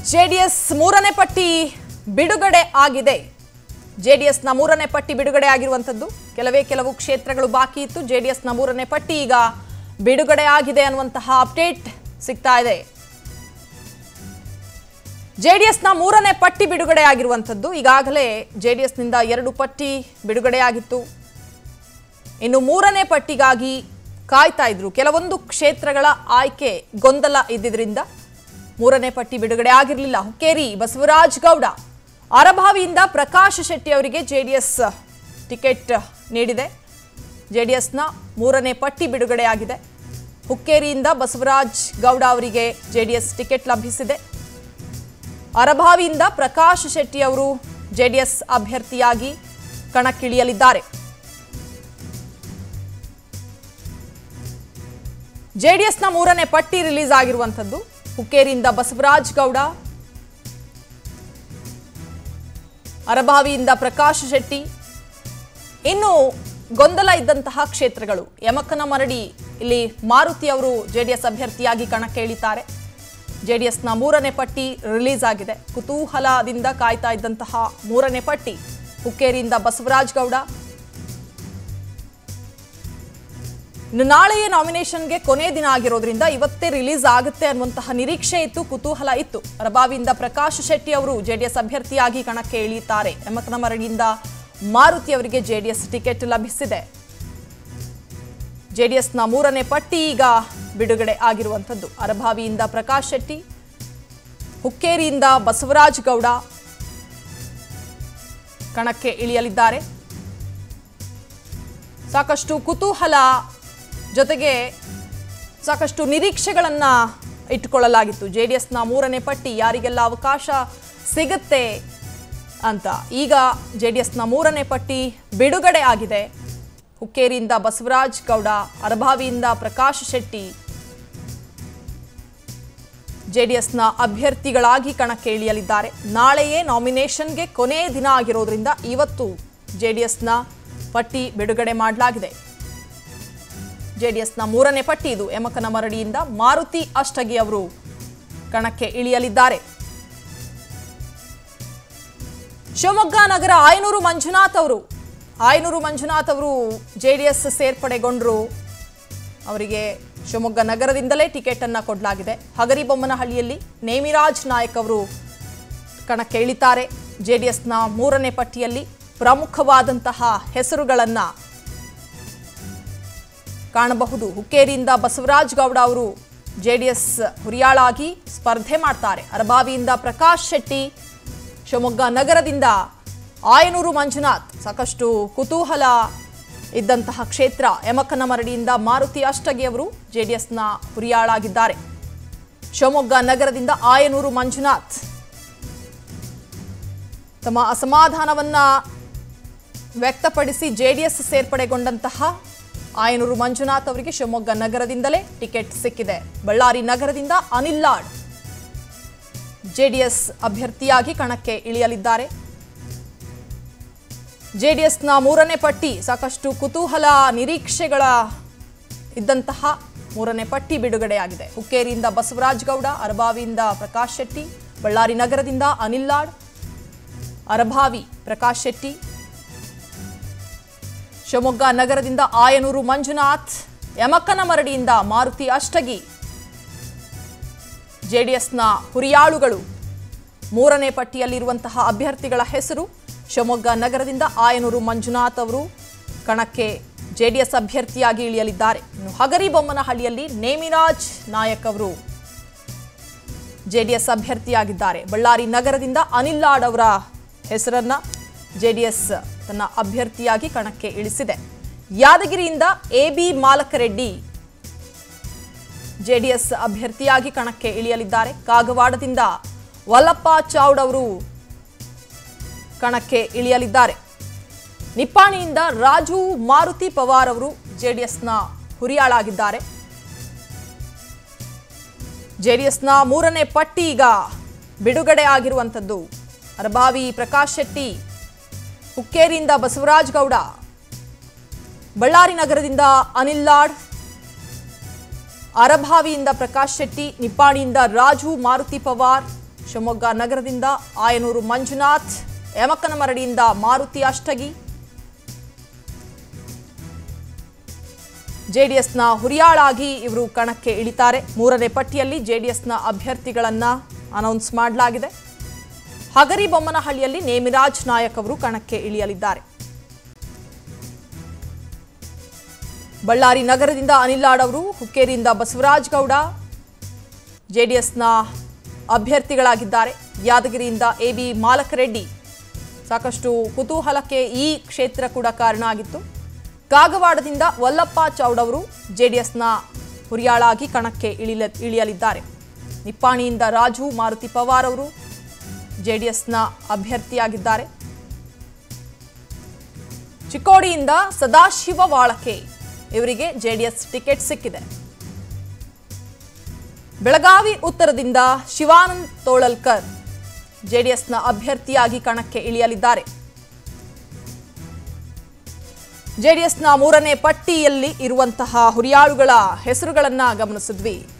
JDS ಮೂರನೇ ಪಟ್ಟಿ ಬಿಡುಗಡೆ ಆಗಿದೆ ಜೆಡಿಎಸ್ನ ಮೂರನೇ ಪಟ್ಟಿ ಬಿಡುಗಡೆ ಆಗಿರುವಂಥದ್ದು ಕೆಲವೇ ಕೆಲವು ಕ್ಷೇತ್ರಗಳು ಬಾಕಿ ಇತ್ತು ಜೆಡಿಎಸ್ನ ಮೂರನೇ ಪಟ್ಟಿ ಈಗ ಬಿಡುಗಡೆ ಆಗಿದೆ ಅನ್ನುವಂತಹ ಅಪ್ಡೇಟ್ ಸಿಗ್ತಾ ಇದೆ ಜೆಡಿಎಸ್ನ ಮೂರನೇ ಪಟ್ಟಿ ಬಿಡುಗಡೆ ಆಗಿರುವಂಥದ್ದು ಈಗಾಗಲೇ ಜೆಡಿಎಸ್ನಿಂದ ಎರಡು ಪಟ್ಟಿ ಬಿಡುಗಡೆಯಾಗಿತ್ತು ಇನ್ನು ಮೂರನೇ ಪಟ್ಟಿಗಾಗಿ ಕಾಯ್ತಾ ಇದ್ರು ಕೆಲವೊಂದು ಕ್ಷೇತ್ರಗಳ ಆಯ್ಕೆ ಗೊಂದಲ ಇದ್ದಿದ್ರಿಂದ ಮೂರನೇ ಪಟ್ಟಿ ಬಿಡುಗಡೆ ಆಗಿರಲಿಲ್ಲ ಹುಕ್ಕೇರಿ ಬಸವರಾಜ್ ಗೌಡ ಅರಭಾವಿಯಿಂದ ಪ್ರಕಾಶ್ ಶೆಟ್ಟಿ ಅವರಿಗೆ ಜೆಡಿಎಸ್ ಟಿಕೆಟ್ ನೀಡಿದೆ ಜೆಡಿಎಸ್ನ ಮೂರನೇ ಪಟ್ಟಿ ಬಿಡುಗಡೆಯಾಗಿದೆ ಹುಕ್ಕೇರಿಯಿಂದ ಬಸವರಾಜ್ ಗೌಡ ಅವರಿಗೆ ಜೆಡಿಎಸ್ ಟಿಕೆಟ್ ಲಭಿಸಿದೆ ಅರಭಾವಿಯಿಂದ ಪ್ರಕಾಶ್ ಶೆಟ್ಟಿ ಅವರು ಜೆಡಿಎಸ್ ಅಭ್ಯರ್ಥಿಯಾಗಿ ಕಣಕ್ಕಿಳಿಯಲಿದ್ದಾರೆ ಜೆಡಿಎಸ್ನ ಮೂರನೇ ಪಟ್ಟಿ ರಿಲೀಸ್ ಆಗಿರುವಂಥದ್ದು ಹುಕ್ಕೇರಿಯಿಂದ ಬಸವರಾಜ್ ಗೌಡ ಅರಭಾವಿಯಿಂದ ಪ್ರಕಾಶ್ ಶೆಟ್ಟಿ ಇನ್ನು ಗೊಂದಲ ಇದ್ದಂತಹ ಕ್ಷೇತ್ರಗಳು ಯಮಕನ ಮರಡಿ ಇಲ್ಲಿ ಮಾರುತಿ ಅವರು ಜೆಡಿಎಸ್ ಅಭ್ಯರ್ಥಿಯಾಗಿ ಕಣಕ್ಕೆ ಇಳಿತಾರೆ ಜೆಡಿಎಸ್ನ ಮೂರನೇ ಪಟ್ಟಿ ರಿಲೀಸ್ ಆಗಿದೆ ಕುತೂಹಲದಿಂದ ಕಾಯ್ತಾ ಇದ್ದಂತಹ ಮೂರನೇ ಪಟ್ಟಿ ಹುಕ್ಕೇರಿಯಿಂದ ಬಸವರಾಜ್ ಗೌಡ ಇನ್ನು ನಾಳೆಯೇ ನಾಮಿನೇಷನ್ಗೆ ಕೊನೆ ದಿನ ಆಗಿರೋದ್ರಿಂದ ಇವತ್ತೇ ರಿಲೀಸ್ ಆಗುತ್ತೆ ಅನ್ನುವಂತಹ ನಿರೀಕ್ಷೆ ಇತ್ತು ಕುತೂಹಲ ಇತ್ತು ರಬಾವಿಯಿಂದ ಪ್ರಕಾಶ್ ಶೆಟ್ಟಿ ಅವರು ಜೆಡಿಎಸ್ ಅಭ್ಯರ್ಥಿಯಾಗಿ ಕಣಕ್ಕೆ ಇಳಿಯುತ್ತಾರೆ ಯಮಕನಮರಡಿಯಿಂದ ಮಾರುತಿ ಅವರಿಗೆ ಜೆಡಿಎಸ್ ಟಿಕೆಟ್ ಲಭಿಸಿದೆ ಜೆಡಿಎಸ್ನ ಮೂರನೇ ಪಟ್ಟಿ ಈಗ ಬಿಡುಗಡೆ ಆಗಿರುವಂಥದ್ದು ಅರಭಾವಿಯಿಂದ ಪ್ರಕಾಶ್ ಶೆಟ್ಟಿ ಹುಕ್ಕೇರಿಯಿಂದ ಬಸವರಾಜ್ ಗೌಡ ಕಣಕ್ಕೆ ಇಳಿಯಲಿದ್ದಾರೆ ಸಾಕಷ್ಟು ಕುತೂಹಲ ಜೊತೆಗೆ ಸಾಕಷ್ಟು ನಿರೀಕ್ಷೆಗಳನ್ನ ಇಟ್ಟುಕೊಳ್ಳಲಾಗಿತ್ತು ಜೆ ಡಿ ಎಸ್ನ ಮೂರನೇ ಪಟ್ಟಿ ಯಾರಿಗೆಲ್ಲ ಅವಕಾಶ ಸಿಗುತ್ತೆ ಅಂತ ಈಗ ಜೆ ಡಿ ಎಸ್ನ ಮೂರನೇ ಪಟ್ಟಿ ಬಿಡುಗಡೆ ಆಗಿದೆ ಹುಕ್ಕೇರಿಯಿಂದ ಬಸವರಾಜ್ ಗೌಡ ಅರಭಾವಿಯಿಂದ ಪ್ರಕಾಶ್ ಶೆಟ್ಟಿ ಜೆಡಿಎಸ್ನ ಅಭ್ಯರ್ಥಿಗಳಾಗಿ ಕಣಕ್ಕೆ ಇಳಿಯಲಿದ್ದಾರೆ ನಾಳೆಯೇ ನಾಮಿನೇಷನ್ಗೆ ಕೊನೆಯ ದಿನ ಆಗಿರೋದ್ರಿಂದ ಇವತ್ತು ಜೆಡಿಎಸ್ನ ಪಟ್ಟಿ ಬಿಡುಗಡೆ ಮಾಡಲಾಗಿದೆ ಜೆಡಿಎಸ್ನ ಮೂರನೇ ಪಟ್ಟಿ ಇದು ಯಮಕನ ಮರಡಿಯಿಂದ ಮಾರುತಿ ಅಷ್ಟಗಿ ಅವರು ಕಣಕ್ಕೆ ಇಳಿಯಲಿದ್ದಾರೆ ಶಿವಮೊಗ್ಗ ನಗರ ಆಯನೂರು ಮಂಜುನಾಥ್ ಅವರು ಆಯನೂರು ಮಂಜುನಾಥ್ ಅವರು ಜೆಡಿಎಸ್ ಸೇರ್ಪಡೆಗೊಂಡರು ಅವರಿಗೆ ಶಿವಮೊಗ್ಗ ನಗರದಿಂದಲೇ ಟಿಕೆಟ್ ಅನ್ನ ಕೊಡಲಾಗಿದೆ ಹಗರಿಬೊಮ್ಮನಹಳ್ಳಿಯಲ್ಲಿ ನೇಮಿರಾಜ್ ನಾಯಕ್ ಅವರು ಕಣಕ್ಕೆ ಇಳಿತಾರೆ ಜೆಡಿಎಸ್ನ ಮೂರನೇ ಪಟ್ಟಿಯಲ್ಲಿ ಪ್ರಮುಖವಾದಂತಹ ಹೆಸರುಗಳನ್ನ ಕಾಣಬಹುದು ಹುಕ್ಕೇರಿಯಿಂದ ಬಸವರಾಜ್ ಗೌಡ ಅವರು ಜೆಡಿಎಸ್ ಹುರಿಯಾಳಾಗಿ ಸ್ಪರ್ಧೆ ಮಾಡ್ತಾರೆ ಅರಬಾವಿಯಿಂದ ಪ್ರಕಾಶ್ ಶೆಟ್ಟಿ ಶಿವಮೊಗ್ಗ ನಗರದಿಂದ ಆಯನೂರು ಮಂಜುನಾಥ್ ಸಾಕಷ್ಟು ಕುತೂಹಲ ಇದ್ದಂತಹ ಕ್ಷೇತ್ರ ಯಮಕನಮರಡಿಯಿಂದ ಮಾರುತಿ ಅಷ್ಟಗಿ ಅವರು ಜೆಡಿಎಸ್ನ ಹುರಿಯಾಳಾಗಿದ್ದಾರೆ ಶಿವಮೊಗ್ಗ ನಗರದಿಂದ ಆಯನೂರು ಮಂಜುನಾಥ್ ತಮ್ಮ ಅಸಮಾಧಾನವನ್ನ ವ್ಯಕ್ತಪಡಿಸಿ ಜೆಡಿಎಸ್ ಸೇರ್ಪಡೆಗೊಂಡಂತಹ ಆಯನೂರು ಮಂಜುನಾಥ್ ಅವರಿಗೆ ಶಿವಮೊಗ್ಗ ನಗರದಿಂದಲೇ ಟಿಕೆಟ್ ಸಿಕ್ಕಿದೆ ಬಳ್ಳಾರಿ ನಗರದಿಂದ ಅನಿಲ್ ಲಾಡ್ ಜೆಡಿಎಸ್ ಅಭ್ಯರ್ಥಿಯಾಗಿ ಕಣಕ್ಕೆ ಇಳಿಯಲಿದ್ದಾರೆ ಜೆಡಿಎಸ್ನ ಮೂರನೇ ಪಟ್ಟಿ ಸಾಕಷ್ಟು ಕುತೂಹಲ ನಿರೀಕ್ಷೆಗಳ ಇದ್ದಂತಹ ಮೂರನೇ ಪಟ್ಟಿ ಬಿಡುಗಡೆಯಾಗಿದೆ ಹುಕ್ಕೇರಿಯಿಂದ ಬಸವರಾಜ್ ಗೌಡ ಅರಬಾವಿಯಿಂದ ಪ್ರಕಾಶ್ ಶೆಟ್ಟಿ ಬಳ್ಳಾರಿ ನಗರದಿಂದ ಅನಿಲ್ ಲಾಡ್ ಅರಭಾವಿ ಪ್ರಕಾಶ್ ಶೆಟ್ಟಿ ಶಿವಮೊಗ್ಗ ನಗರದಿಂದ ಆಯನೂರು ಮಂಜುನಾಥ್ ಯಮಕನಮರಡಿಯಿಂದ ಮಾರುತಿ ಅಷ್ಟಗಿ ಜೆಡಿಎಸ್ನ ಹುರಿಯಾಳುಗಳು ಮೂರನೇ ಪಟ್ಟಿಯಲ್ಲಿರುವಂತಹ ಅಭ್ಯರ್ಥಿಗಳ ಹೆಸರು ಶಿವಮೊಗ್ಗ ನಗರದಿಂದ ಆಯನೂರು ಮಂಜುನಾಥ್ ಅವರು ಕಣಕ್ಕೆ ಜೆಡಿಎಸ್ ಅಭ್ಯರ್ಥಿಯಾಗಿ ಇಳಿಯಲಿದ್ದಾರೆ ಇನ್ನು ಹಗರಿಬೊಮ್ಮನಹಳ್ಳಿಯಲ್ಲಿ ನೇಮಿರಾಜ್ ನಾಯಕ್ ಅವರು ಜೆಡಿಎಸ್ ಅಭ್ಯರ್ಥಿಯಾಗಿದ್ದಾರೆ ಬಳ್ಳಾರಿ ನಗರದಿಂದ ಅನಿಲ್ ಲಾಡ್ ಅವರ ಹೆಸರನ್ನ ಜೆಡಿಎಸ್ ತನ್ನ ಅಭ್ಯರ್ಥಿಯಾಗಿ ಕಣಕ್ಕೆ ಇಳಿಸಿದೆ ಯಾದಗಿರಿಯಿಂದ ಎ ಬಿ ಮಾಲಕರೆಡ್ಡಿ ಜೆಡಿಎಸ್ ಅಭ್ಯರ್ಥಿಯಾಗಿ ಕಣಕ್ಕೆ ಇಳಿಯಲಿದ್ದಾರೆ ಕಾಗವಾಡದಿಂದ ವಲ್ಲಪ್ಪ ಚೌಡ್ ಅವರು ಕಣಕ್ಕೆ ಇಳಿಯಲಿದ್ದಾರೆ ನಿಪ್ಪಾಣಿಯಿಂದ ರಾಜು ಮಾರುತಿ ಪವಾರ್ ಅವರು ಜೆಡಿಎಸ್ನ ಹುರಿಯಾಳಾಗಿದ್ದಾರೆ ಜೆಡಿಎಸ್ನ ಮೂರನೇ ಪಟ್ಟಿ ಈಗ ಬಿಡುಗಡೆ ಆಗಿರುವಂಥದ್ದು ಅರಬಾವಿ ಪ್ರಕಾಶ್ ಶೆಟ್ಟಿ ಹುಕ್ಕೇರಿಯಿಂದ ಬಸವರಾಜ್ ಗೌಡ ಬಳ್ಳಾರಿ ನಗರದಿಂದ ಅನಿಲ್ ಲಾಡ್ ಅರಭಾವಿಯಿಂದ ಪ್ರಕಾಶ್ ಶೆಟ್ಟಿ ನಿಪ್ಪಾಣಿಯಿಂದ ರಾಜು ಮಾರುತಿ ಪವಾರ್ ಶಿವಮೊಗ್ಗ ನಗರದಿಂದ ಆಯನೂರು ಮಂಜುನಾಥ್ ಯಮಕನಮರಡಿಯಿಂದ ಮಾರುತಿ ಅಷ್ಟಗಿ ಜೆಡಿಎಸ್ನ ಹುರಿಯಾಳಾಗಿ ಇವರು ಕಣಕ್ಕೆ ಇಳಿತಾರೆ ಮೂರನೇ ಪಟ್ಟಿಯಲ್ಲಿ ಜೆಡಿಎಸ್ನ ಅಭ್ಯರ್ಥಿಗಳನ್ನ ಅನೌನ್ಸ್ ಮಾಡಲಾಗಿದೆ ಹಗರಿಬೊಮ್ಮನಹಳ್ಳಿಯಲ್ಲಿ ನೇಮಿರಾಜ್ ನಾಯಕ್ ಅವರು ಕಣಕ್ಕೆ ಇಳಿಯಲಿದ್ದಾರೆ ಬಳ್ಳಾರಿ ನಗರದಿಂದ ಅನಿಲ್ ಲಾಡ್ ಅವರು ಹುಕ್ಕೇರಿಯಿಂದ ಬಸವರಾಜ್ ಗೌಡ ಜೆಡಿಎಸ್ನ ಅಭ್ಯರ್ಥಿಗಳಾಗಿದ್ದಾರೆ ಯಾದಗಿರಿಯಿಂದ ಎ ಬಿ ಮಾಲಕರೆಡ್ಡಿ ಸಾಕಷ್ಟು ಕುತೂಹಲಕ್ಕೆ ಈ ಕ್ಷೇತ್ರ ಕೂಡ ಕಾರಣ ಆಗಿತ್ತು ಕಾಗವಾಡದಿಂದ ವಲ್ಲಪ್ಪ ಚೌಡ್ ಅವರು ಜೆಡಿಎಸ್ನ ಹುರಿಯಾಳಾಗಿ ಕಣಕ್ಕೆ ಇಳಿಲ ಇಳಿಯಲಿದ್ದಾರೆ ನಿಪ್ಪಾಣಿಯಿಂದ ರಾಜು ಮಾರುತಿ ಪವಾರ್ ಅವರು ಜೆಡಿಎಸ್ನ ಅಭ್ಯರ್ಥಿಯಾಗಿದ್ದಾರೆ ಚಿಕ್ಕೋಡಿಯಿಂದ ಸದಾಶಿವ ವಾಳಕೆ ಇವರಿಗೆ ಜೆಡಿಎಸ್ ಟಿಕೆಟ್ ಸಿಕ್ಕಿದೆ ಬೆಳಗಾವಿ ಉತ್ತರದಿಂದ ಶಿವಾನಂದ್ ತೋಳಲ್ಕರ್ ಜೆಡಿಎಸ್ನ ಅಭ್ಯರ್ಥಿಯಾಗಿ ಕಣಕ್ಕೆ ಇಳಿಯಲಿದ್ದಾರೆ ಜೆಡಿಎಸ್ನ ಮೂರನೇ ಪಟ್ಟಿಯಲ್ಲಿ ಇರುವಂತಹ ಹುರಿಯಾಳುಗಳ ಹೆಸರುಗಳನ್ನ ಗಮನಿಸಿದ್ವಿ